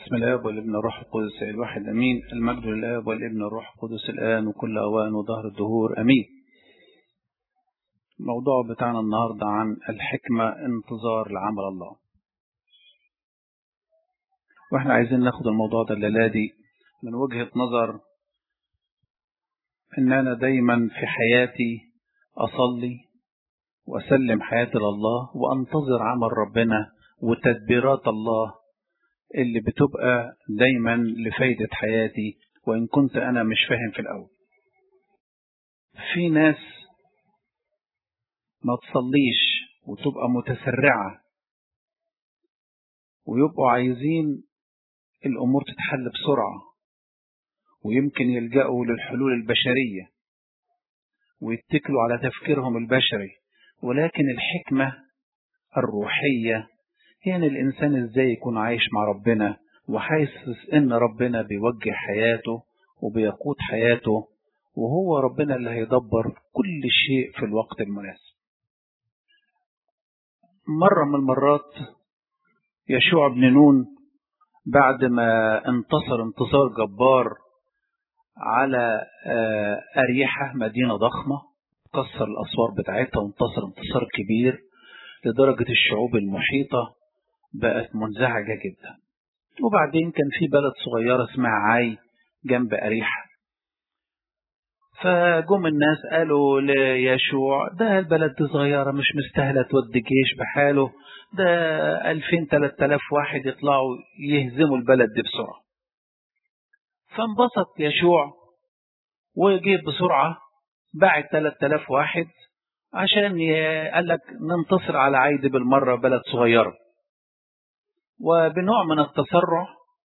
بسم الاب والابن الروح القدس الواحد امين المجد للاب والابن الروح القدس الان وكل اوان وظهر الدهور امين الموضوع بتاعنا النهارده عن الحكمه انتظار لعمل الله واحنا عايزين ناخد الموضوع ده الليله دي من وجهه نظر ان انا دايما في حياتي اصلي واسلم حياتي لله وانتظر عمل ربنا وتدبيرات الله اللي بتبقى دايما لفايدة حياتي وإن كنت أنا مش فاهم في الأول في ناس ما تصليش وتبقى متسرعة ويبقوا عايزين الأمور تتحل بسرعة ويمكن يلجأوا للحلول البشرية ويتكلوا على تفكيرهم البشري ولكن الحكمة الروحية هي ان الانسان ازاي يكون عايش مع ربنا وحاسس ان ربنا بيوجه حياته وبيقود حياته وهو ربنا اللي هيدبر كل شيء في الوقت المناسب مرة من المرات يشوع بن نون بعد ما انتصر انتصار جبار على أريحة مدينة ضخمة كسر الأسوار بتاعتها وانتصر انتصار كبير لدرجة الشعوب المحيطة بقت منزعجة جدا وبعدين كان في بلد صغيرة اسمها عاي جنب أريحة فجم الناس قالوا ليشوع ده البلد دي صغيرة مش مستاهلة تودي جيش بحاله ده ألفين تلات آلاف واحد يطلعوا يهزموا البلد دي بسرعة فانبسط يشوع وجه بسرعة باعت تلات آلاف واحد عشان قال لك ننتصر على عايد بالمرة بلد صغيرة وبنوع من التسرع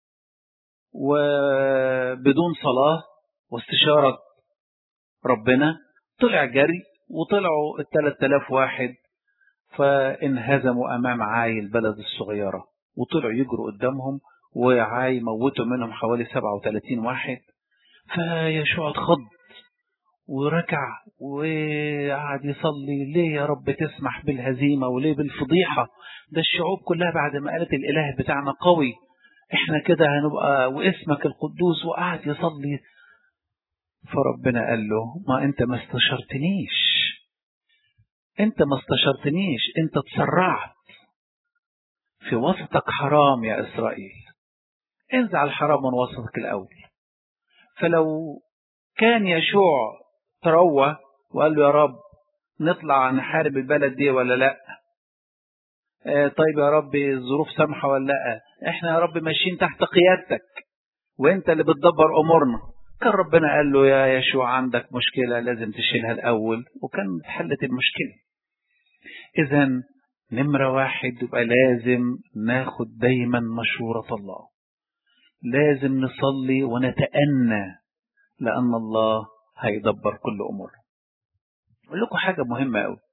وبدون صلاة واستشارة ربنا طلع جري وطلعوا الثلاث آلاف واحد فانهزموا أمام عاي البلد الصغيرة وطلعوا يجروا قدامهم وعاي موتوا منهم حوالي 37 واحد فيشوع اتخض وركع وقعد يصلي ليه يا رب تسمح بالهزيمة وليه بالفضيحة ده الشعوب كلها بعد ما قالت الإله بتاعنا قوي احنا كده هنبقى واسمك القدوس وقعد يصلي فربنا قال له ما انت ما استشرتنيش انت ما استشرتنيش انت تسرعت في وسطك حرام يا اسرائيل انزع الحرام من وسطك الاول فلو كان يشوع تروى وقال له يا رب نطلع نحارب البلد دي ولا لا آه طيب يا رب الظروف سامحه ولا لا احنا يا رب ماشيين تحت قيادتك وانت اللي بتدبر امورنا كان ربنا قال له يا يشوع عندك مشكله لازم تشيلها الاول وكان اتحلت المشكله اذا نمره واحد يبقى لازم ناخد دايما مشوره الله لازم نصلي ونتأنى لأن الله هيدبر كل أمور أقول لكم حاجة مهمة أوي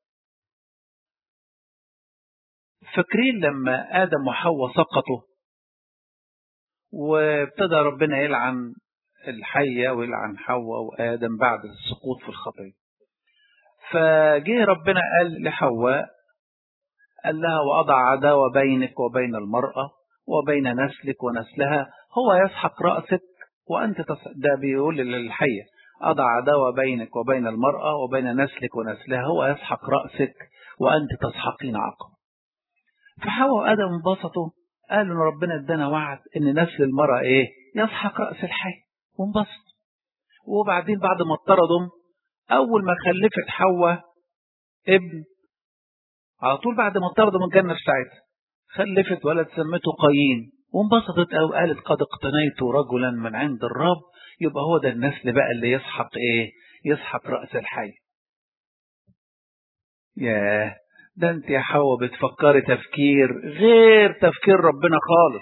فاكرين لما آدم وحواء سقطوا وابتدى ربنا يلعن الحية ويلعن حواء وآدم بعد السقوط في الخطية فجه ربنا قال لحواء قال لها وأضع عداوة بينك وبين المرأة وبين نسلك ونسلها هو يسحق رأسك وأنت تص... ده بيقول للحية أضع عداوة بينك وبين المرأة وبين نسلك ونسلها هو يسحق رأسك وأنت تسحقين عقب فحواء وآدم انبسطوا قالوا إن ربنا ادانا وعد إن نسل المرأة إيه يسحق رأس الحي وانبسطوا وبعدين بعد ما اطردوا أول ما خلفت حواء ابن على طول بعد ما اطردوا من الجنة بتاعتها خلفت ولد سمته قايين وانبسطت أو قالت قد اقتنيت رجلا من عند الرب يبقى هو ده النسل بقى اللي يسحق ايه يسحق رأس الحي ياه ده انت يا حواء بتفكري تفكير غير تفكير ربنا خالص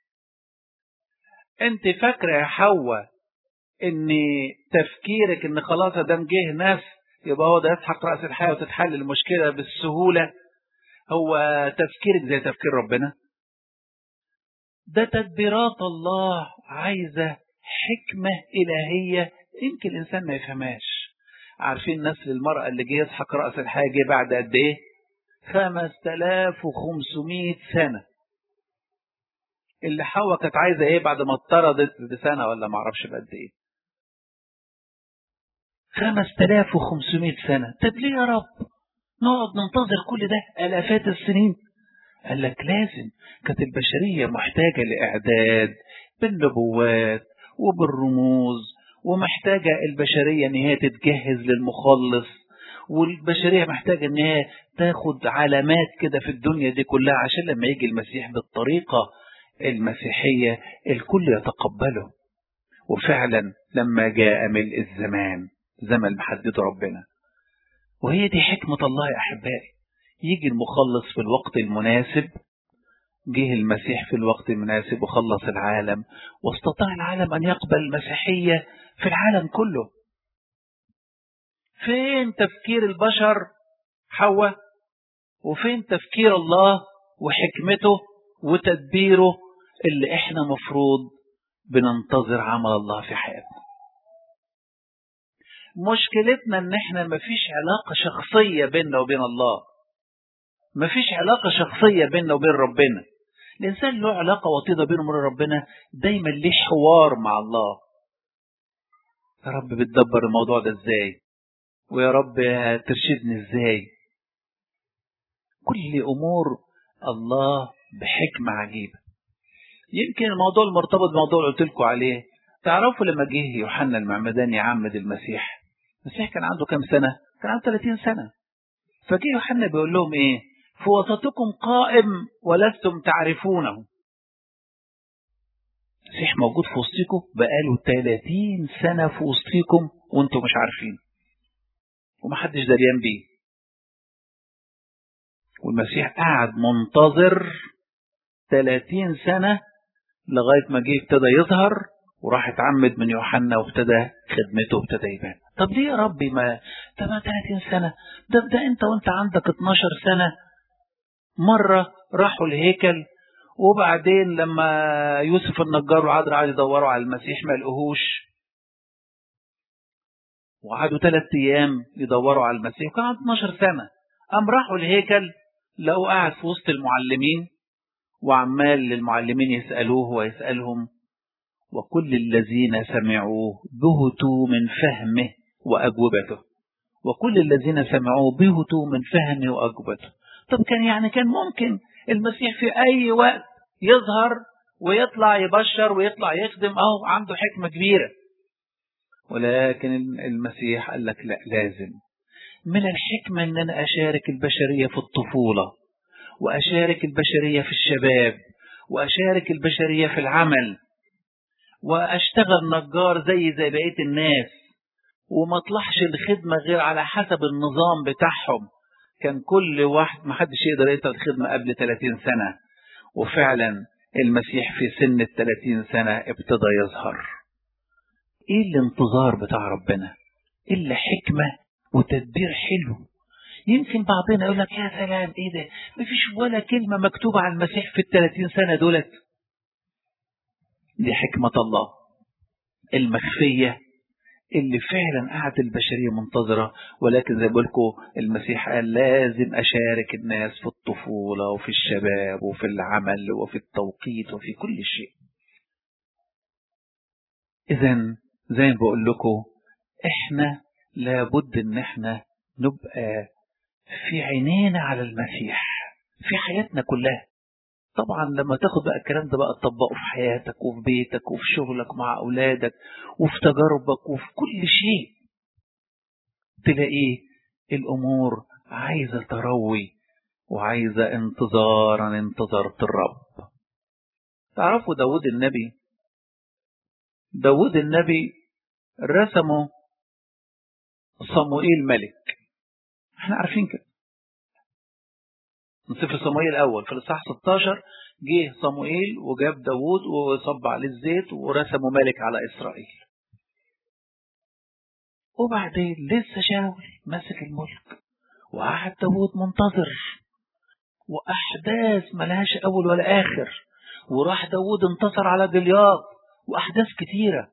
انت فاكرة يا حواء ان تفكيرك ان خلاص ده جه ناس يبقى هو ده يسحق رأس الحي وتتحل المشكلة بالسهولة هو تفكيرك زي تفكير ربنا ده تدبيرات الله عايزة حكمة إلهية يمكن الإنسان ما يفهمهاش عارفين نسل المرأة اللي جه يسحق رأس الحاجة بعد قد إيه؟ 5500 سنة اللي حواء كانت عايزة ايه بعد ما اتطردت بسنة ولا ما اعرفش بقد ايه 5500 سنة طب ليه يا رب نقعد ننتظر كل ده الافات السنين قال لك لازم كانت البشرية محتاجة لإعداد بالنبوات وبالرموز ومحتاجة البشرية ان هي تتجهز للمخلص والبشرية محتاجة ان هي تاخد علامات كده في الدنيا دي كلها عشان لما يجي المسيح بالطريقة المسيحية الكل يتقبله وفعلا لما جاء ملء الزمان زمن محدده ربنا وهي دي حكمة الله يا أحبائي يجي المخلص في الوقت المناسب جه المسيح في الوقت المناسب وخلص العالم واستطاع العالم أن يقبل المسيحية في العالم كله فين تفكير البشر حواء وفين تفكير الله وحكمته وتدبيره اللي احنا مفروض بننتظر عمل الله في حياتنا مشكلتنا ان احنا مفيش علاقة شخصية بيننا وبين الله مفيش علاقة شخصية بيننا وبين ربنا الإنسان له علاقة وطيدة بينه وبين ربنا دايما ليه حوار مع الله يا رب بتدبر الموضوع ده ازاي ويا رب ترشدني ازاي كل أمور الله بحكمة عجيبة يمكن الموضوع المرتبط بموضوع اللي قلت لكم عليه تعرفوا لما جه يوحنا المعمدان يعمد المسيح المسيح كان عنده كام سنة؟ كان عنده 30 سنة فجه يوحنا بيقول لهم ايه؟ في وسطكم قائم ولستم تعرفونه المسيح موجود في وسطكم بقاله 30 سنة في وسطكم وانتم مش عارفين ومحدش دريان بيه والمسيح قعد منتظر 30 سنة لغاية ما جه ابتدى يظهر وراح اتعمد من يوحنا وابتدى خدمته وابتدى يبان طب ليه يا ربي ما ده ما 30 سنة ده ده انت وانت عندك 12 سنة مرة راحوا الهيكل وبعدين لما يوسف النجار وعذرا قعدوا يدوروا على المسيح ما لقوهوش وقعدوا ثلاث ايام يدوروا على المسيح وكان عنده 12 سنة قام راحوا الهيكل لقوا قاعد في وسط المعلمين وعمال المعلمين يسألوه ويسألهم وكل الذين سمعوه بهتوا من فهمه وأجوبته وكل الذين سمعوه بهتوا من فهمه وأجوبته طب كان يعني كان ممكن المسيح في أي وقت يظهر ويطلع يبشر ويطلع يخدم أهو عنده حكمة كبيرة ولكن المسيح قال لك لا لازم من الحكمة أن أنا أشارك البشرية في الطفولة وأشارك البشرية في الشباب وأشارك البشرية في العمل وأشتغل نجار زي زي بقية الناس وما اطلعش الخدمة غير على حسب النظام بتاعهم كان كل واحد ما حدش يقدر يقدر الخدمة قبل 30 سنة وفعلا المسيح في سن ال 30 سنة ابتدى يظهر ايه الانتظار بتاع ربنا الا حكمة وتدبير حلو يمكن بعضنا يقول لك يا سلام ايه ده مفيش ولا كلمة مكتوبة عن المسيح في ال 30 سنة دولت دي حكمة الله المخفية اللي فعلا قعدت البشرية منتظرة ولكن زي بقولكم المسيح قال لازم أشارك الناس في الطفولة وفي الشباب وفي العمل وفي التوقيت وفي كل شيء إذا زي ما بقول لكم إحنا لابد إن إحنا نبقى في عينينا على المسيح في حياتنا كلها طبعا لما تاخد بقى الكلام ده بقى تطبقه في حياتك وفي بيتك وفي شغلك مع أولادك وفي تجاربك وفي كل شيء تلاقيه الأمور عايزة تروي وعايزة انتظارا انتظرت الرب تعرفوا داود النبي داود النبي رسمه صموئيل ملك احنا عارفين كده من سفر صموئيل الأول في الإصحاح 16 جه صموئيل وجاب داوود وصب عليه الزيت ورسمه ملك على إسرائيل وبعدين لسه شاول ماسك الملك وقعد داوود منتظر وأحداث ملهاش أول ولا آخر وراح داوود انتصر على جلياط وأحداث كتيرة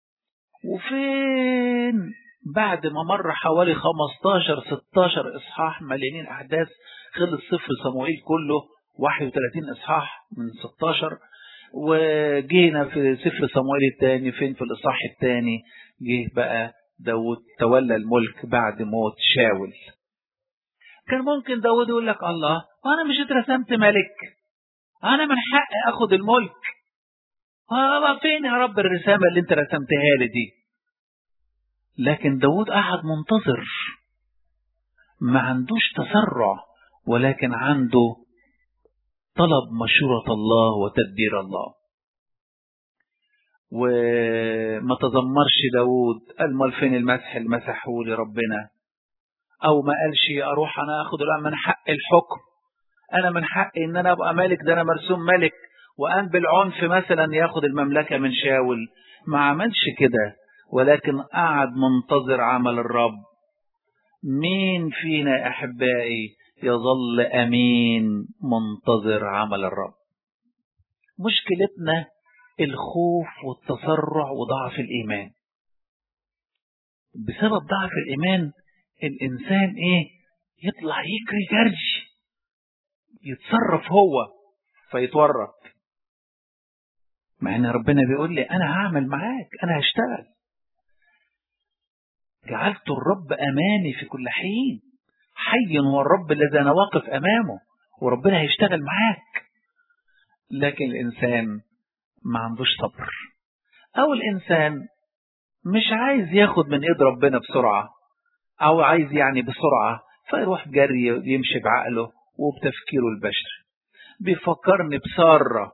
وفين بعد ما مر حوالي 15 16 إصحاح مليانين أحداث خلص سفر صموئيل كله 31 إصحاح من 16 وجينا في سفر صموئيل الثاني فين في الإصحاح الثاني جه بقى داود تولى الملك بعد موت شاول كان ممكن داود يقول لك الله وانا مش اترسمت ملك انا من حقي اخد الملك آه فين يا رب الرسامة اللي انت رسمتها لي دي لكن داود قعد منتظر ما عندوش تسرع ولكن عنده طلب مشورة الله وتدبير الله وما تذمرش داود قال مال فين المسح اللي مسحه لي ربنا او ما قالش اروح انا اخد الان من حق الحكم انا من حقي ان انا ابقى ملك ده انا مرسوم ملك وقام بالعنف مثلا ياخد المملكة من شاول ما عملش كده ولكن قعد منتظر عمل الرب مين فينا احبائي يظل امين منتظر عمل الرب مشكلتنا الخوف والتسرع وضعف الايمان بسبب ضعف الايمان الانسان ايه يطلع يجري جري يتصرف هو فيتورط مع ان ربنا بيقول لي انا هعمل معاك انا هشتغل جعلت الرب امامي في كل حين حي هو الرب الذي انا واقف امامه وربنا هيشتغل معاك لكن الانسان ما عندوش صبر او الانسان مش عايز ياخد من ايد ربنا بسرعه او عايز يعني بسرعه فيروح جري يمشي بعقله وبتفكيره البشري بيفكرني بساره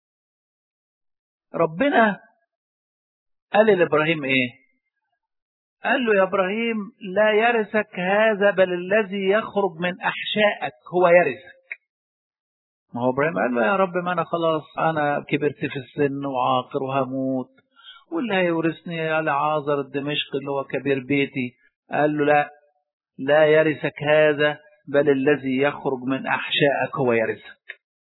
ربنا قال لابراهيم ايه قال له يا ابراهيم لا يرثك هذا بل الذي يخرج من احشائك هو يرثك ما هو ابراهيم قال له يا رب ما انا خلاص انا كبرت في السن وعاقر وهموت واللي هيورثني على عازر الدمشق اللي هو كبير بيتي قال له لا لا يرثك هذا بل الذي يخرج من احشائك هو يرثك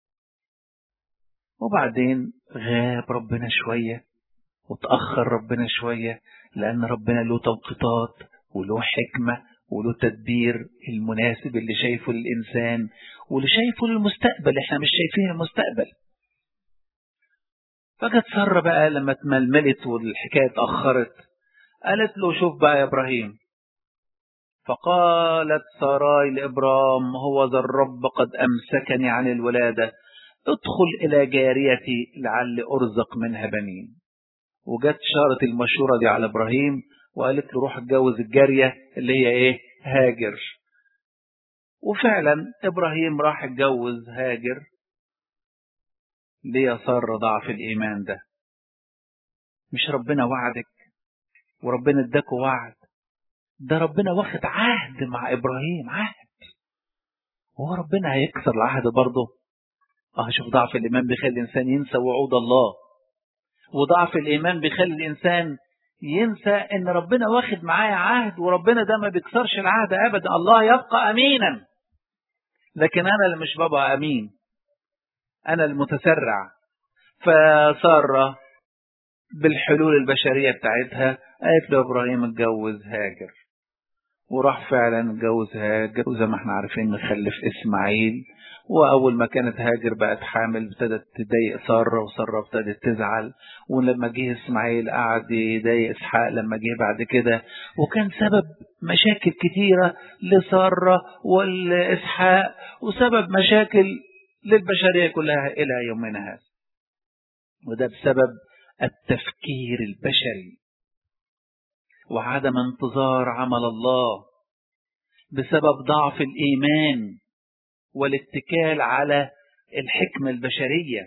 وبعدين غاب ربنا شويه وتأخر ربنا شوية لأن ربنا له توقيتات وله حكمة وله تدبير المناسب اللي شايفه للإنسان واللي شايفه للمستقبل احنا مش شايفين المستقبل فجت سارة بقى لما اتململت والحكاية اتأخرت قالت له شوف بقى يا إبراهيم فقالت ساراي لإبرام هو ذا الرب قد أمسكني عن الولادة ادخل إلى جاريتي لعل أرزق منها بنين وجت شارت المشورة دي على إبراهيم وقالت له روح اتجوز الجارية اللي هي إيه هاجر وفعلا إبراهيم راح اتجوز هاجر ليه صار ضعف الإيمان ده مش ربنا وعدك وربنا اداك وعد ده ربنا واخد عهد مع إبراهيم عهد وهو ربنا هيكسر العهد برضه اه شوف ضعف الإيمان بيخلي الإنسان ينسى وعود الله وضعف الإيمان بيخلي الإنسان ينسى إن ربنا واخد معايا عهد وربنا ده ما بيكسرش العهد أبدا الله يبقى أمينا لكن أنا اللي مش ببقى أمين أنا المتسرع فسارة بالحلول البشرية بتاعتها قالت له إبراهيم اتجوز هاجر وراح فعلا اتجوز هاجر وزي ما احنا عارفين مخلف إسماعيل وأول ما كانت هاجر بقت حامل ابتدت تضايق سارة وسارة ابتدت تزعل ولما جه إسماعيل قعد يضايق إسحاق لما جه بعد كده وكان سبب مشاكل كتيرة لسارة والإسحاق وسبب مشاكل للبشرية كلها إلى يومنا هذا وده بسبب التفكير البشري وعدم انتظار عمل الله بسبب ضعف الإيمان والاتكال على الحكمة البشرية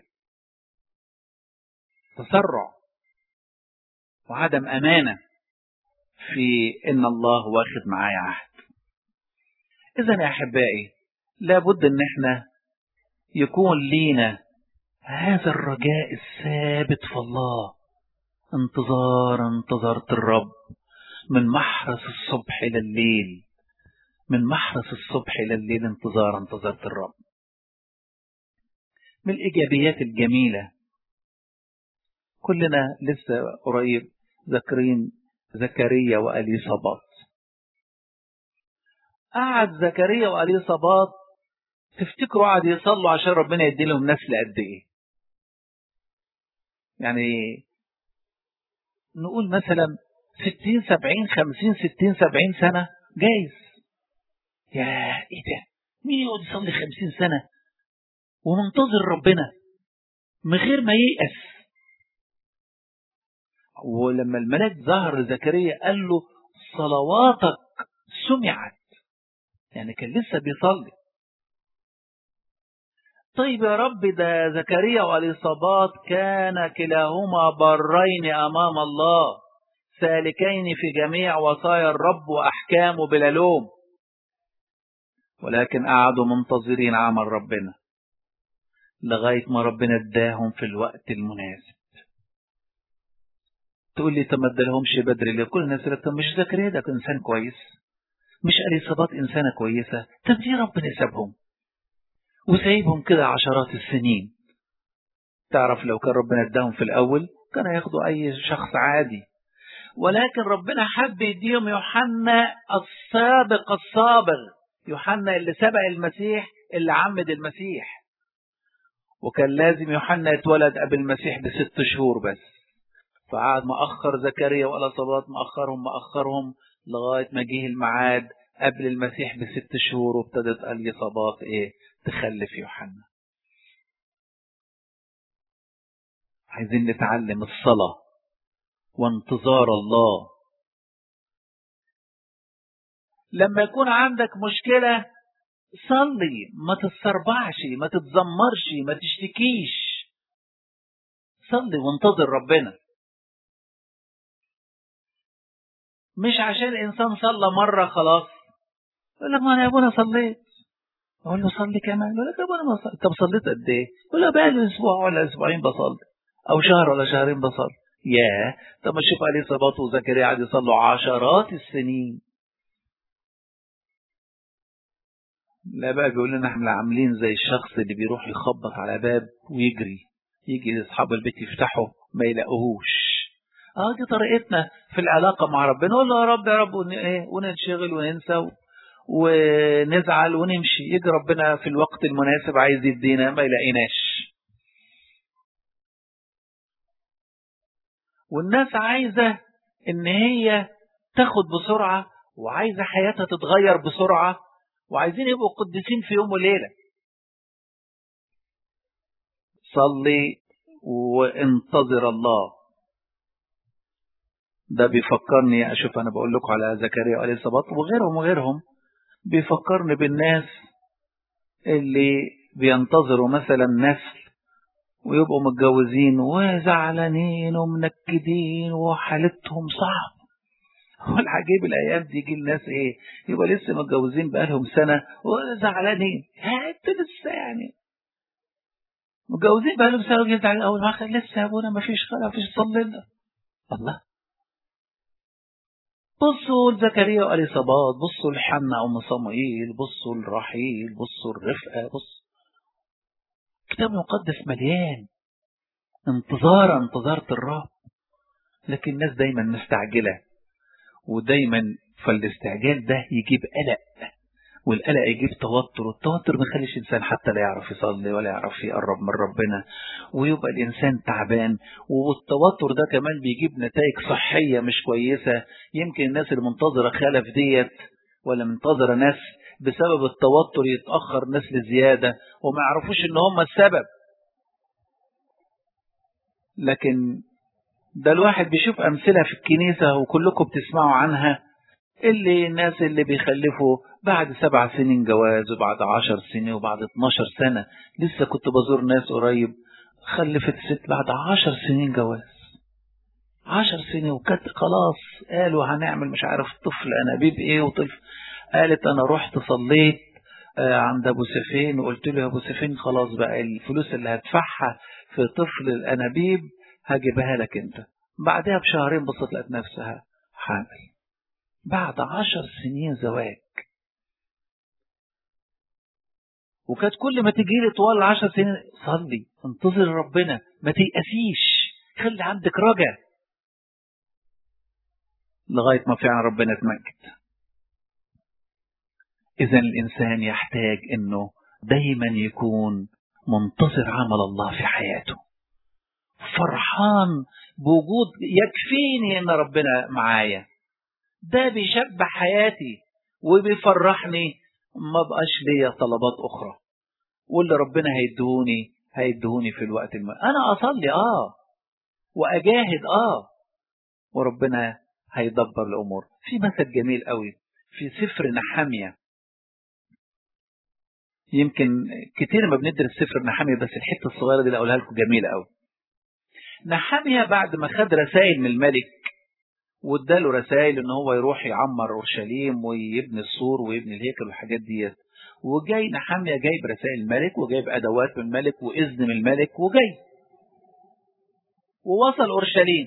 تسرع وعدم أمانة في إن الله واخد معايا عهد إذا يا أحبائي لابد إن إحنا يكون لينا هذا الرجاء الثابت في الله انتظار انتظرت الرب من محرس الصبح إلى الليل من محرس الصبح إلى الليل انتظار انتظرت الرب من الإيجابيات الجميلة كلنا لسه قريب ذاكرين زكريا وأليصابات قعد زكريا وأليصابات تفتكروا قعد يصلوا عشان ربنا يدي لهم نسل قد ايه يعني نقول مثلا ستين سبعين خمسين ستين سبعين سنة جايز يا ايه ده مين يقعد يصلي خمسين سنة ومنتظر ربنا من غير ما ييأس ولما الملاك ظهر لزكريا قال له صلواتك سمعت يعني كان لسه بيصلي طيب يا رب ده زكريا واليصابات كان كلاهما برين امام الله سالكين في جميع وصايا الرب واحكامه بلا لوم ولكن قعدوا منتظرين عمل ربنا لغايه ما ربنا اداهم في الوقت المناسب تقول لي طب ما ادالهمش بدري ليه كل الناس طب مش زكريا ده انسان كويس مش اليصابات انسانه كويسه طب ليه ربنا سابهم وسايبهم كده عشرات السنين تعرف لو كان ربنا اداهم في الاول كان ياخدوا اي شخص عادي ولكن ربنا حب يديهم يوحنا السابق الصابغ يوحنا اللي سبق المسيح اللي عمد المسيح وكان لازم يوحنا يتولد قبل المسيح بست شهور بس فقعد مأخر زكريا والأصابات مأخرهم مأخرهم لغاية ما جه الميعاد قبل المسيح بست شهور وابتدت اليصابات ايه تخلف يوحنا عايزين نتعلم الصلاة وانتظار الله لما يكون عندك مشكلة صلي ما تتسربعش ما تتذمرش ما تشتكيش صلي وانتظر ربنا مش عشان الإنسان صلى مرة خلاص يقول لك ما أنا يا أبونا صليت أقول له صلي كمان يقول لك يا أبونا ما صليت طب صليت قد إيه؟ يقول له بقى لي أسبوع ولا أسبوعين بصلي أو شهر ولا شهرين بصلي ياه طب ما شوف عليه صباط وزكريا قعد يصلوا عشرات السنين لا بقى بيقول لنا احنا عاملين زي الشخص اللي بيروح يخبط على باب ويجري يجي اصحاب البيت يفتحوا ما يلاقوهوش اه دي طريقتنا في العلاقة مع ربنا نقول له يا رب يا رب وننشغل وننسى ونزعل ونمشي يجي ربنا في الوقت المناسب عايز يدينا ما يلاقيناش والناس عايزة ان هي تاخد بسرعة وعايزة حياتها تتغير بسرعة وعايزين يبقوا قديسين في يوم وليلة صلي وانتظر الله ده بيفكرني اشوف انا بقول لكم على زكريا وعليه الصباط وغيرهم وغيرهم بيفكرني بالناس اللي بينتظروا مثلا نسل ويبقوا متجوزين وزعلانين ومنكدين وحالتهم صعب والعجيب الايام دي يجي الناس ايه يبقى لسه متجوزين بقالهم سنه وزعلانين انت لسه يعني متجوزين بقالهم سنه وجيت على اول ما لسه يا ابونا ما فيش خلاص ما فيش صلي لنا الله بصوا لزكريا واليصابات بصوا لحنا ام صموئيل بصوا لرحيل بصوا لرفقه بص الكتاب المقدس مليان انتظار انتظرت الرب لكن الناس دايما مستعجله ودايما فالاستعجال ده يجيب قلق والقلق يجيب توتر والتوتر ما يخليش الانسان حتى لا يعرف يصلي ولا يعرف يقرب من ربنا ويبقى الانسان تعبان والتوتر ده كمان بيجيب نتائج صحيه مش كويسه يمكن الناس اللي منتظره خلف ديت ولا منتظره ناس بسبب التوتر يتاخر نسل زياده وما يعرفوش ان هم السبب لكن ده الواحد بيشوف أمثلة في الكنيسة وكلكم بتسمعوا عنها اللي الناس اللي بيخلفوا بعد سبع سنين جواز وبعد عشر سنين وبعد 12 سنة لسه كنت بزور ناس قريب خلفت ست بعد عشر سنين جواز عشر سنين وكانت خلاص قالوا هنعمل مش عارف طفل أنابيب ايه وطفل قالت أنا رحت صليت عند أبو سفين وقلت له يا أبو سفين خلاص بقى الفلوس اللي هدفعها في طفل الأنابيب هجيبها لك انت بعدها بشهرين بصت لقت نفسها حامل بعد عشر سنين زواج وكانت كل ما تجي لي طوال عشر سنين صلي انتظر ربنا ما تيأسيش خلي عندك رجا لغاية ما فعلا ربنا تمجد إذا الإنسان يحتاج إنه دايما يكون منتظر عمل الله في حياته فرحان بوجود يكفيني ان ربنا معايا ده بيشبع حياتي وبيفرحني ما بقاش ليا طلبات اخرى واللي ربنا هيدهوني هيدهوني في الوقت الم... انا اصلي اه واجاهد اه وربنا هيدبر الامور في مثل جميل قوي في سفر نحاميه يمكن كتير ما بندرس سفر نحاميه بس الحته الصغيره دي اللي اقولها لكم جميله قوي نحاميه بعد ما خد رسائل من الملك واداله رسائل ان هو يروح يعمر اورشليم ويبني السور ويبني الهيكل والحاجات ديت وجاي نحاميه جايب رسائل الملك وجايب ادوات من الملك واذن من الملك وجاي ووصل اورشليم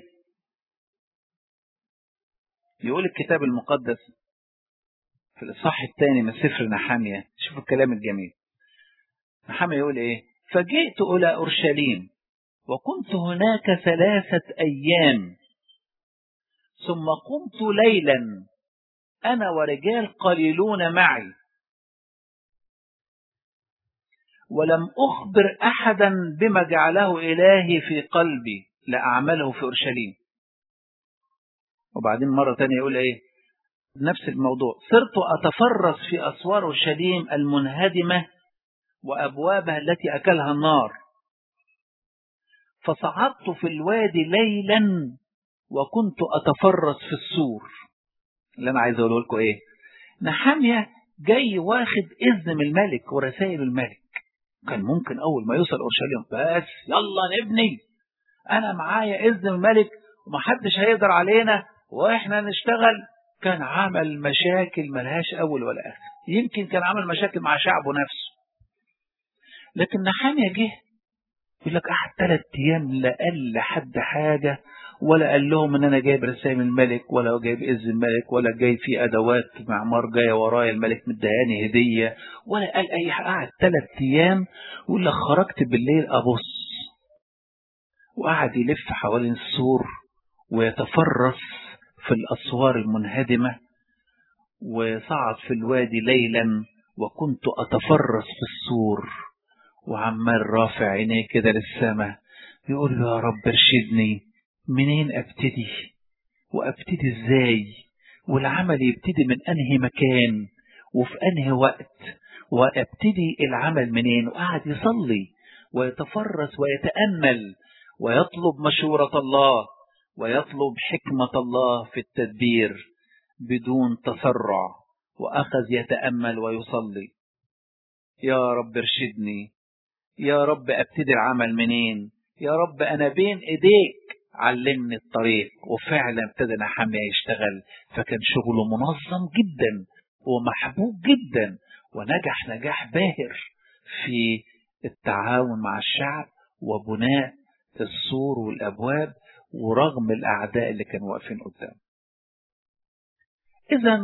يقول الكتاب المقدس في الاصحاح الثاني من سفر نحاميه شوفوا الكلام الجميل نحاميه يقول ايه فجئت الى اورشليم وكنت هناك ثلاثه ايام ثم قمت ليلا انا ورجال قليلون معي ولم اخبر احدا بما جعله الهي في قلبي لاعمله في اورشليم وبعدين مره ثانيه يقول ايه نفس الموضوع صرت اتفرس في اسوار اورشليم المنهدمه وابوابها التي اكلها النار فصعدت في الوادي ليلا وكنت اتفرس في السور اللي انا عايز اقوله لكم ايه نحاميه جاي واخد اذن من الملك ورسائل الملك كان ممكن اول ما يوصل اورشليم بس يلا نبني انا معايا اذن من الملك ومحدش هيقدر علينا واحنا نشتغل كان عمل مشاكل ملهاش اول ولا اخر يمكن كان عمل مشاكل مع شعبه نفسه لكن نحاميه جه يقول لك قعد ثلاث ايام لا قال لحد حاجه ولا قال لهم ان انا جايب رسائل من الملك ولا جايب اذن الملك ولا جاي في ادوات معمار جايه ورايا الملك مدياني هديه ولا قال اي حاجه قعد ثلاث ايام يقول لك خرجت بالليل ابص وقعد يلف حوالين السور ويتفرس في الاسوار المنهدمه وصعد في الوادي ليلا وكنت اتفرس في السور وعمال رافع عينيه كده للسماء يقول له يا رب ارشدني منين ابتدي وابتدي ازاي والعمل يبتدي من انهي مكان وفي انهي وقت وابتدي العمل منين وقعد يصلي ويتفرس ويتامل ويطلب مشوره الله ويطلب حكمه الله في التدبير بدون تسرع واخذ يتامل ويصلي يا رب ارشدني يا رب ابتدي العمل منين يا رب انا بين ايديك علمني الطريق وفعلا ابتدى نحامية يشتغل فكان شغله منظم جدا ومحبوب جدا ونجح نجاح باهر في التعاون مع الشعب وبناء السور والابواب ورغم الاعداء اللي كانوا واقفين قدام اذا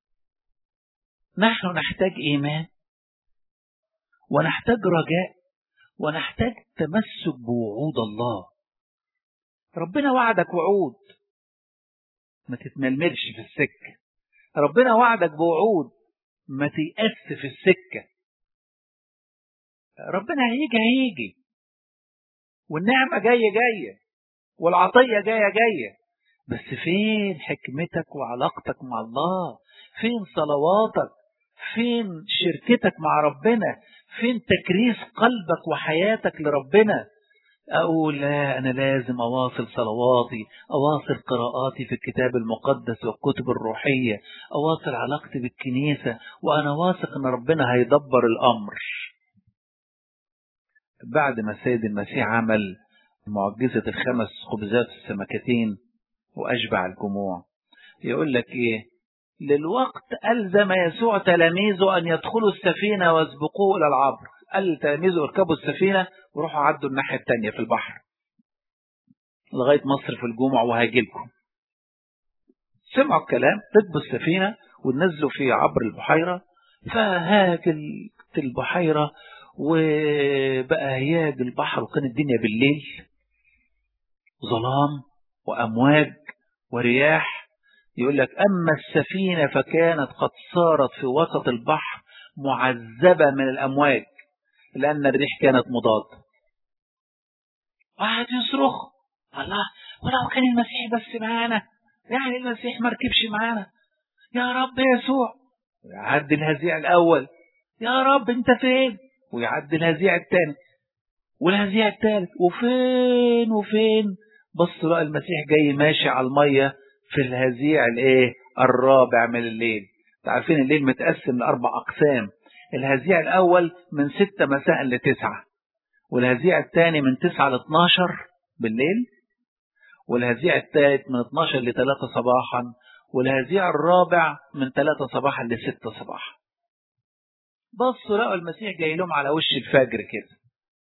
نحن نحتاج ايمان ونحتاج رجاء ونحتاج تمسك بوعود الله ربنا وعدك وعود ما تتململش في السكة ربنا وعدك بوعود ما تيأس في السكة ربنا هيجي هيجي والنعمة جاية جاية والعطية جاية جاية بس فين حكمتك وعلاقتك مع الله فين صلواتك فين شركتك مع ربنا فين تكريس قلبك وحياتك لربنا أقول لا أنا لازم أواصل صلواتي أواصل قراءاتي في الكتاب المقدس والكتب الروحية أواصل علاقتي بالكنيسة وأنا واثق أن ربنا هيدبر الأمر بعد ما السيد المسيح عمل معجزة الخمس خبزات السمكتين وأشبع الجموع يقول لك إيه للوقت ألزم يسوع تلاميذه أن يدخلوا السفينة ويسبقوه إلى العبر قال تلاميذه اركبوا السفينة وروحوا عدوا الناحية التانية في البحر لغاية مصر في الجمعة وهاجي لكم سمعوا الكلام ركبوا السفينة ونزلوا في عبر البحيرة فهاجت البحيرة وبقى هياج البحر وكانت الدنيا بالليل ظلام وأمواج ورياح يقول لك أما السفينة فكانت قد صارت في وسط البحر معذبة من الأمواج لأن الريح كانت مضادة قعد يصرخ الله ولو كان المسيح بس معانا يعني المسيح ما ركبش معانا يا رب يسوع ويعدي الهزيع الأول يا رب أنت فين ويعدي الهزيع الثاني والهزيع الثالث وفين وفين بص بقى المسيح جاي ماشي على المية في الهزيع الايه الرابع من الليل عارفين الليل متقسم لأربع أقسام الهزيع الأول من ستة مساء لتسعة والهزيع الثاني من تسعة ل 12 بالليل والهزيع الثالث من 12 ل 3 صباحا والهزيع الرابع من 3 صباحا ل 6 صباحا بصوا لقوا المسيح جاي لهم على وش الفجر كده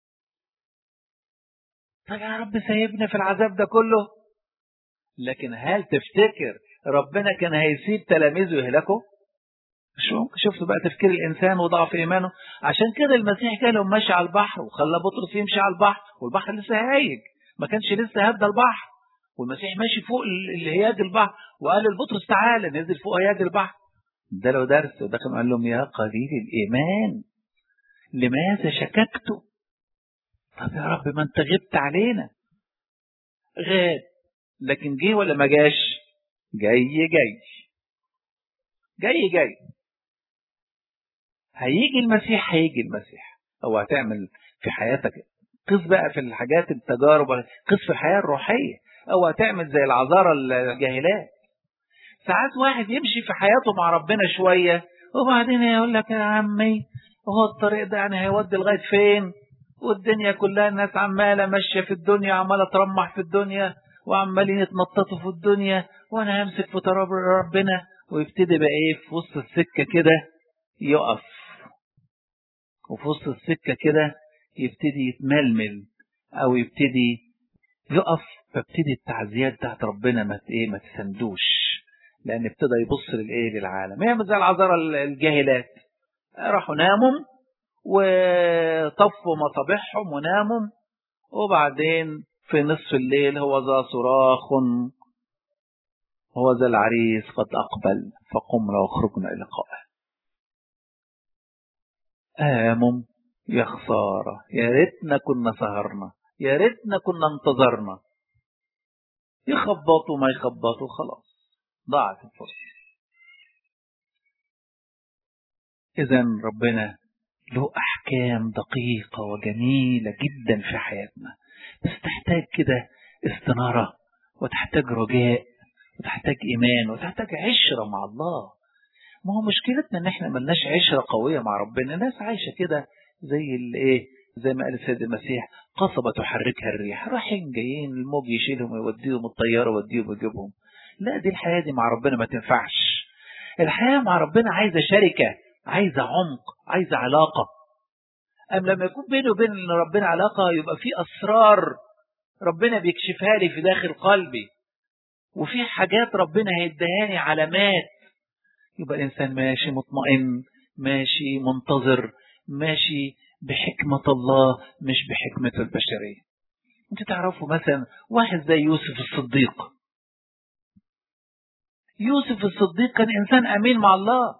طب يا رب سايبنا في العذاب ده كله لكن هل تفتكر ربنا كان هيسيب تلاميذه يهلكوا مش ممكن شفتوا بقى تفكير الانسان وضعف ايمانه عشان كده المسيح كان لهم ماشي على البحر وخلى بطرس يمشي على البحر والبحر لسه هايج ما كانش لسه هدى البحر والمسيح ماشي فوق الهياج البحر وقال لبطرس تعالى نزل فوق هياج البحر ده له درس وده كان قال لهم يا قليل الايمان لماذا شككتوا طب يا رب ما انت غبت علينا غاب لكن جه ولا ما جاش جاي جاي جاي جاي هيجي المسيح هيجي المسيح او هتعمل في حياتك قص بقى في الحاجات التجارب قص في الحياة الروحية او هتعمل زي العذارى الجاهلات ساعات واحد يمشي في حياته مع ربنا شوية وبعدين يقول لك يا عمي هو الطريق ده يعني هيودي لغاية فين والدنيا كلها الناس عمالة ماشية في الدنيا عمالة ترمح في الدنيا وعمالين يتنططوا في الدنيا وانا همسك في تراب ربنا ويبتدي بقى ايه في وسط السكة كده يقف وفي وسط السكة كده يبتدي يتململ او يبتدي يقف فابتدي التعزيات بتاعت ربنا ما ايه ما تسندوش لان ابتدى يبص للايه للعالم هي زي العذارى الجاهلات راحوا ناموا وطفوا مصابيحهم وناموا وبعدين في نصف الليل هو ذا صراخ هو ذا العريس قد أقبل فقمنا وخرجنا إلى قائه آمم يا خسارة يا ريتنا كنا سهرنا يا ريتنا كنا انتظرنا يخبطوا ما يخبطوا خلاص ضاعت الفرصة إذا ربنا له أحكام دقيقة وجميلة جدا في حياتنا بس تحتاج كده استنارة وتحتاج رجاء وتحتاج إيمان وتحتاج عشرة مع الله ما هو مشكلتنا إن إحنا ملناش عشرة قوية مع ربنا ناس عايشة كده زي الإيه زي ما قال السيد المسيح قصبة تحركها الريح رايحين جايين الموج يشيلهم ويوديهم الطيارة ويوديهم ويجيبهم لا دي الحياة دي مع ربنا ما تنفعش الحياة مع ربنا عايزة شركة عايزة عمق عايزة علاقة أم لما يكون بيني وبين ربنا علاقة يبقى في أسرار ربنا بيكشفها لي في داخل قلبي وفي حاجات ربنا هيدهاني علامات يبقى الإنسان ماشي مطمئن ماشي منتظر ماشي بحكمة الله مش بحكمة البشرية انت تعرفوا مثلا واحد زي يوسف الصديق يوسف الصديق كان إنسان أمين مع الله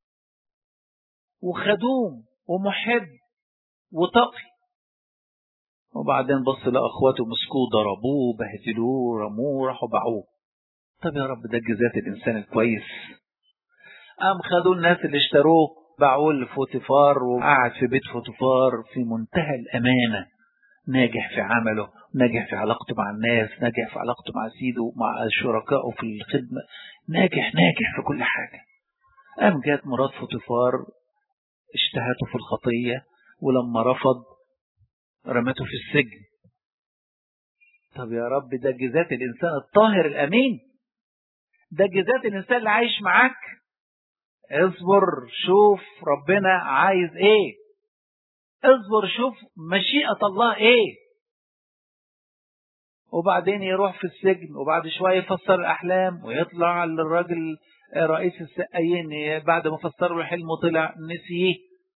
وخدوم ومحب وتقي وبعدين بص لقى اخواته مسكوه ضربوه بهدلوه رموه راحوا باعوه طب يا رب ده جزات الانسان الكويس قام خدوا الناس اللي اشتروه باعوه لفوتيفار وقعد في بيت فوتيفار في منتهى الامانه ناجح في عمله ناجح في علاقته مع الناس ناجح في علاقته مع سيده مع شركائه في الخدمه ناجح ناجح في كل حاجه قام جات مرات فوتيفار اشتهته في الخطيه ولما رفض رمته في السجن طب يا رب ده جزات الإنسان الطاهر الأمين ده جزات الإنسان اللي عايش معاك اصبر شوف ربنا عايز ايه اصبر شوف مشيئة الله ايه وبعدين يروح في السجن وبعد شوية يفسر الأحلام ويطلع للراجل رئيس السقايين بعد ما فسر له حلمه طلع نسيه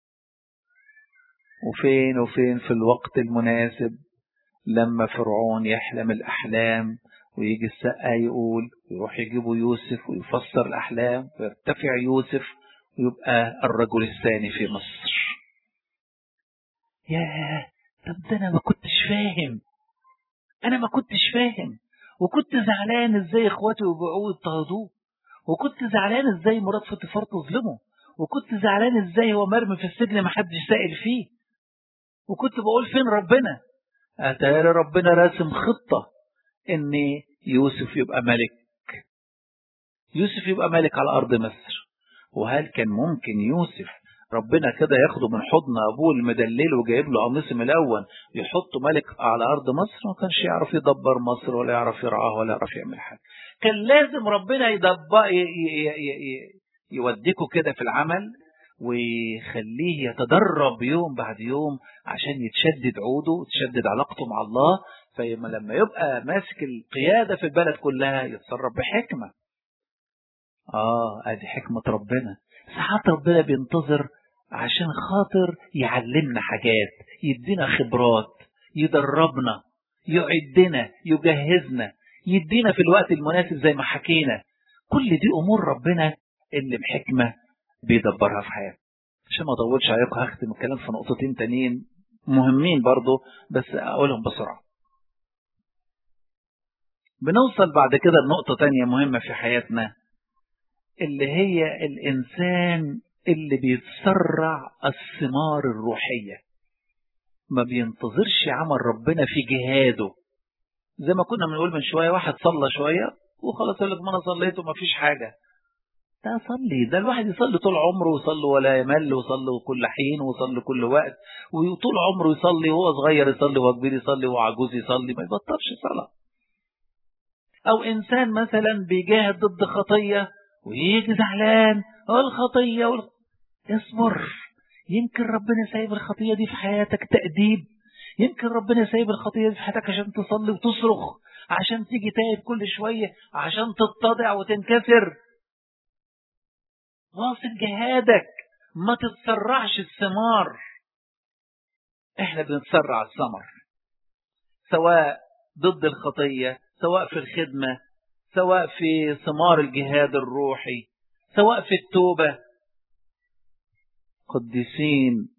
وفين وفين في الوقت المناسب لما فرعون يحلم الأحلام ويجي السقا يقول ويروح يجيبوا يوسف ويفسر الأحلام ويرتفع يوسف ويبقى الرجل الثاني في مصر ياه طب ده أنا ما كنتش فاهم انا ما كنتش فاهم وكنت زعلان ازاي اخواته يبيعوه يضطهدوه وكنت زعلان ازاي مرات فطفار تظلمه وكنت زعلان ازاي هو مرمي في السجن ما حدش سائل فيه وكنت بقول فين ربنا اتاري ربنا راسم خطة ان يوسف يبقى ملك يوسف يبقى ملك على ارض مصر وهل كان ممكن يوسف ربنا كده ياخده من حضن ابوه المدلل وجايب له قميص ملون يحطه ملك على ارض مصر ما كانش يعرف يدبر مصر ولا يعرف يرعاه ولا يعرف يعمل حاجه كان لازم ربنا يدبر يوديكوا كده في العمل ويخليه يتدرب يوم بعد يوم عشان يتشدد عوده وتشدد علاقته مع الله فلما يبقى ماسك القيادة في البلد كلها يتصرف بحكمة آه ادي حكمة ربنا ساعات ربنا بينتظر عشان خاطر يعلمنا حاجات يدينا خبرات يدربنا يعدنا يجهزنا يدينا في الوقت المناسب زي ما حكينا كل دي أمور ربنا اللي بحكمة بيدبرها في حياتنا عشان ما اطولش عليكم هختم الكلام في نقطتين تانيين مهمين برضو بس اقولهم بسرعة بنوصل بعد كده لنقطة تانية مهمة في حياتنا اللي هي الإنسان اللي بيتسرع الثمار الروحية ما بينتظرش عمل ربنا في جهاده زي ما كنا بنقول من شوية واحد صلى شوية وخلاص يقول لك ما أنا صليت وما فيش حاجة ده صلي ده الواحد يصلي طول عمره ويصلي ولا يمل ويصلي كل حين ويصلي كل وقت وطول عمره يصلي وهو صغير يصلي وهو كبير يصلي وهو عجوز يصلي ما يبطلش صلاة أو إنسان مثلا بيجاهد ضد خطية ويجي زعلان الخطية والخ... اصبر يمكن ربنا سايب الخطية دي في حياتك تأديب يمكن ربنا سايب الخطية دي في حياتك عشان تصلي وتصرخ عشان تيجي تايب كل شوية عشان تتضع وتنكسر واصل جهادك ما تتسرعش الثمار احنا بنتسرع الثمر سواء ضد الخطية سواء في الخدمة سواء في ثمار الجهاد الروحي سواء في التوبة قديسين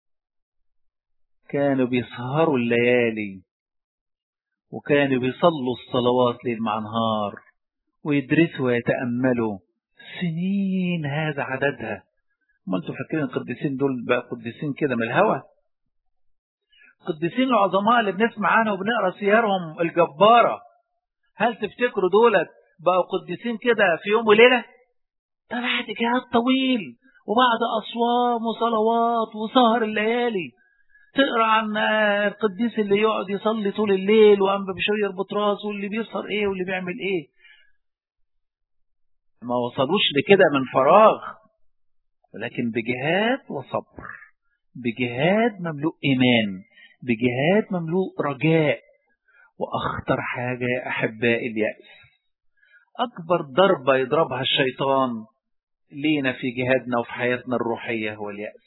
كانوا بيسهروا الليالي وكانوا بيصلوا الصلوات ليل مع نهار ويدرسوا ويتأملوا سنين هذا عددها ما انتوا فاكرين القديسين دول بقى قديسين كده من الهوى القديسين العظماء اللي بنسمع عنهم وبنقرا سيرهم الجباره هل تفتكروا دولت بقوا قديسين كده في يوم وليله ده بعد جهاد طويل وبعد اصوام وصلوات وسهر الليالي تقرا عن القديس اللي يقعد يصلي طول الليل وانبا بشوير بطراس واللي بيسهر ايه واللي بيعمل ايه ما وصلوش لكده من فراغ ولكن بجهاد وصبر بجهاد مملوء ايمان بجهاد مملوء رجاء واخطر حاجه يا احبائي الياس اكبر ضربه يضربها الشيطان لينا في جهادنا وفي حياتنا الروحيه هو الياس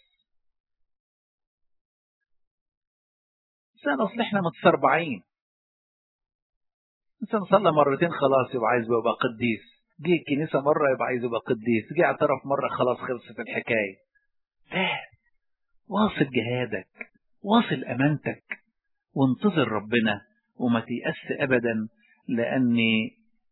انسان اصل احنا متسربعين انسان صلى مرتين خلاص يبقى عايز يبقى قديس جه الكنيسه مره يبقى عايز يبقى قديس جه اعترف مره خلاص خلصت الحكايه لا واصل جهادك واصل امانتك وانتظر ربنا وما تيأس ابدا لاني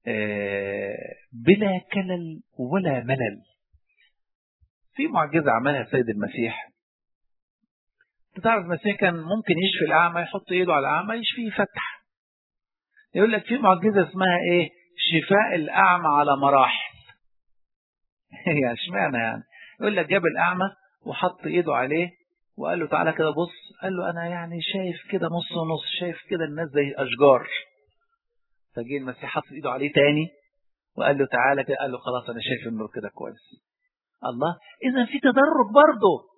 بلا كلل ولا ملل في معجزة عملها السيد المسيح تعرف المسيح كان ممكن يشفي الأعمى يحط إيده على الأعمى يشفيه فتح يقول لك في معجزة اسمها إيه شفاء الأعمى على مراحل يعني اشمعنى يعني يقول لك جاب الأعمى وحط إيده عليه وقال له تعالى كده بص قال له أنا يعني شايف كده نص ونص شايف كده الناس زي أشجار فجه المسيح حط إيده عليه تاني وقال له تعالى كده قال له خلاص أنا شايف النور كده كويس الله إذا في تدرج برضه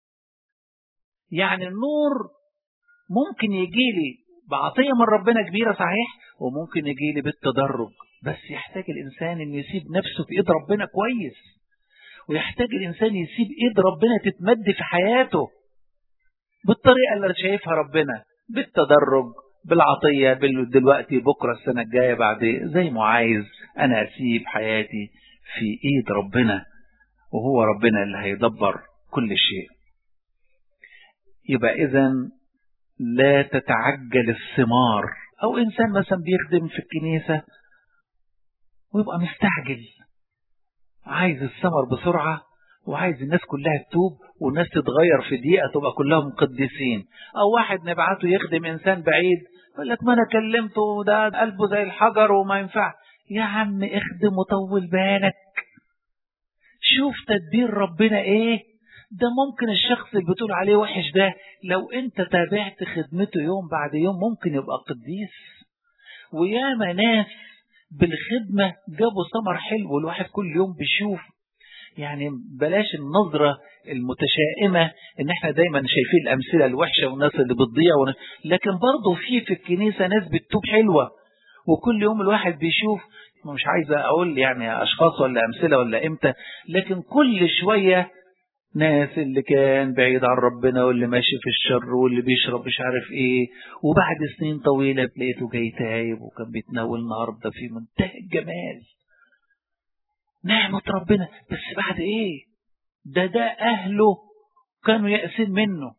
يعني النور ممكن يجي لي بعطية من ربنا كبيرة صحيح وممكن يجي لي بالتدرج بس يحتاج الإنسان أن يسيب نفسه في إيد ربنا كويس ويحتاج الإنسان يسيب إيد ربنا تتمد في حياته بالطريقة اللي شايفها ربنا بالتدرج بالعطية دلوقتي بكرة السنة الجاية بعد زي ما عايز أنا أسيب حياتي في إيد ربنا وهو ربنا اللي هيدبر كل شيء يبقى إذا لا تتعجل الثمار أو إنسان مثلا بيخدم في الكنيسة ويبقى مستعجل عايز الثمر بسرعة وعايز الناس كلها تتوب والناس تتغير في دقيقة تبقى كلهم قديسين أو واحد نبعته يخدم إنسان بعيد يقول لك ما أنا كلمته ده قلبه زي الحجر وما ينفع يا عم اخدم وطول بالك شوف تدبير ربنا ايه ده ممكن الشخص اللي بتقول عليه وحش ده لو انت تابعت خدمته يوم بعد يوم ممكن يبقى قديس وياما ناس بالخدمة جابوا ثمر حلو والواحد كل يوم بيشوف يعني بلاش النظرة المتشائمة ان احنا دايما شايفين الامثلة الوحشة والناس اللي بتضيع ون... لكن برضه في في الكنيسة ناس بتتوب حلوة وكل يوم الواحد بيشوف مش عايز اقول يعني اشخاص ولا امثلة ولا امتى لكن كل شوية ناس اللي كان بعيد عن ربنا واللي ماشي في الشر واللي بيشرب مش عارف ايه وبعد سنين طويلة تلاقيته جاي تايب وكان بيتناول النهارده في منتهى الجمال نعمة ربنا بس بعد ايه ده ده اهله كانوا يأسين منه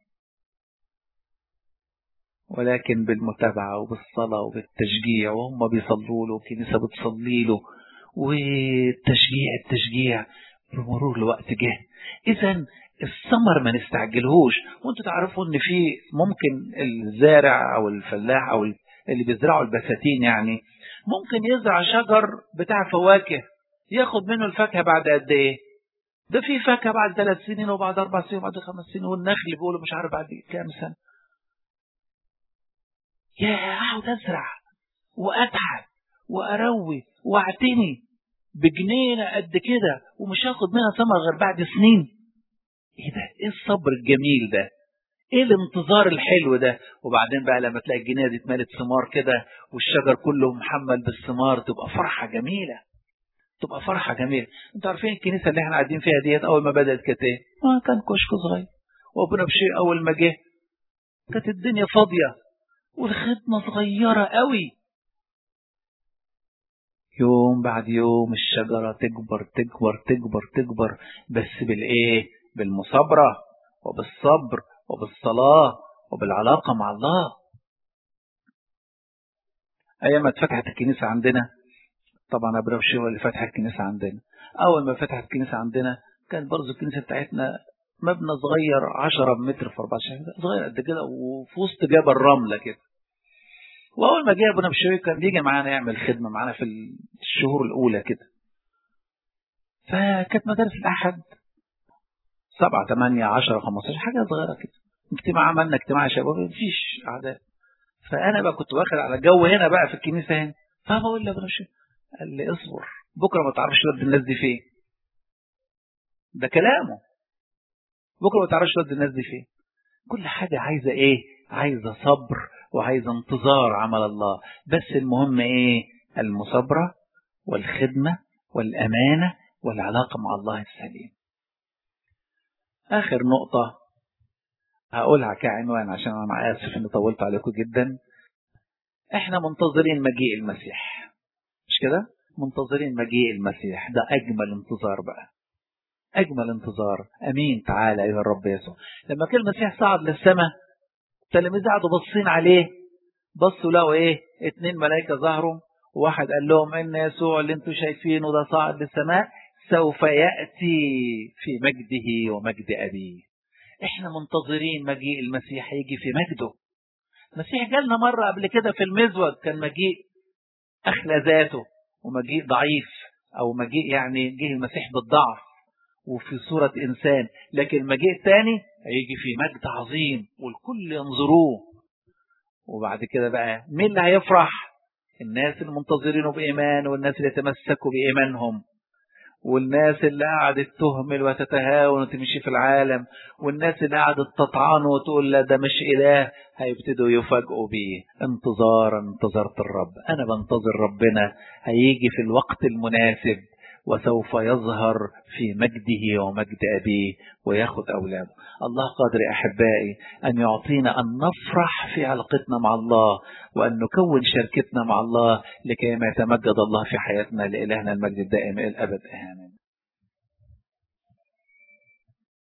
ولكن بالمتابعة وبالصلاة وبالتشجيع وهم بيصلوا له والكنيسة بتصلي له والتشجيع التشجيع بمرور الوقت جه اذا الثمر ما نستعجلهوش وانتوا تعرفوا ان في ممكن الزارع او الفلاح او اللي بيزرعوا البساتين يعني ممكن يزرع شجر بتاع فواكه ياخد منه الفاكهه بعد قد ايه ده في فاكهه بعد ثلاث سنين وبعد اربع سنين وبعد خمس سنين والنخل بيقولوا مش عارف بعد كام سنه يا اقعد ازرع واتعب واروي واعتني بجنينه قد كده ومش هاخد منها ثمر غير بعد سنين ايه ده ايه الصبر الجميل ده ايه الانتظار الحلو ده وبعدين بقى لما تلاقي الجنينه دي اتملت ثمار كده والشجر كله محمل بالثمار تبقى فرحه جميله تبقى فرحه جميله انتوا عارفين الكنيسه اللي احنا قاعدين فيها ديت اول ما بدات كانت ايه ما كان كشك صغير وابونا بشير اول ما جه كانت الدنيا فاضيه والخدمه صغيره قوي يوم بعد يوم الشجرة تكبر تكبر تكبر تكبر بس بالإيه؟ بالمصابرة وبالصبر وبالصلاة وبالعلاقة مع الله أيام ما اتفتحت الكنيسة عندنا طبعا أبو ربشي هو اللي فتح الكنيسة عندنا أول ما فتحت الكنيسة عندنا كانت برضه الكنيسة بتاعتنا مبنى صغير 10 متر في 14 صغير قد كده وفي وسط جبل رملة كده واول ما جه ابونا بشوي كان بيجي معانا يعمل خدمه معانا في الشهور الاولى كده فكانت مدارس الاحد سبعة ثمانية عشرة خمستاشر حاجة صغيرة كده اجتماع عملنا اجتماع شباب مفيش أعداد فأنا بقى كنت واخد على جو هنا بقى في الكنيسة هنا فبقول له شوي قال لي اصبر بكرة ما تعرفش تودي الناس دي فين ده كلامه بكرة ما تعرفش تودي الناس دي فين كل حاجة عايزة ايه عايزة صبر وعايزة انتظار عمل الله بس المهم ايه المصابرة والخدمة والأمانة والعلاقة مع الله السليم آخر نقطة هقولها كعنوان عشان أنا آسف إني طولت عليكم جدا إحنا منتظرين مجيء المسيح مش كده؟ منتظرين مجيء المسيح ده أجمل انتظار بقى أجمل انتظار أمين تعالى أيها الرب يسوع لما كان المسيح صعد للسماء التلاميذ قعدوا باصين عليه بصوا لقوا ايه اتنين ملائكه ظهروا وواحد قال لهم ان يسوع اللي انتم شايفينه ده صاعد للسماء سوف ياتي في مجده ومجد ابيه احنا منتظرين مجيء المسيح يجي في مجده المسيح جالنا مره قبل كده في المزود كان مجيء اخلى ذاته ومجيء ضعيف او مجيء يعني جه المسيح بالضعف وفي صورة إنسان لكن المجيء الثاني هيجي في مجد عظيم والكل ينظروه وبعد كده بقى مين اللي هيفرح الناس المنتظرينه بإيمان والناس اللي يتمسكوا بإيمانهم والناس اللي قعدت تهمل وتتهاون وتمشي في العالم والناس اللي قعدت تطعنه وتقول لا ده مش إله هيبتدوا يفاجئوا بيه انتظارا انتظرت الرب أنا بنتظر ربنا هيجي في الوقت المناسب وسوف يظهر في مجده ومجد أبيه وياخد أولاده الله قادر أحبائي أن يعطينا أن نفرح في علاقتنا مع الله وأن نكون شركتنا مع الله لكي ما يتمجد الله في حياتنا لإلهنا المجد الدائم إلى الأبد آمين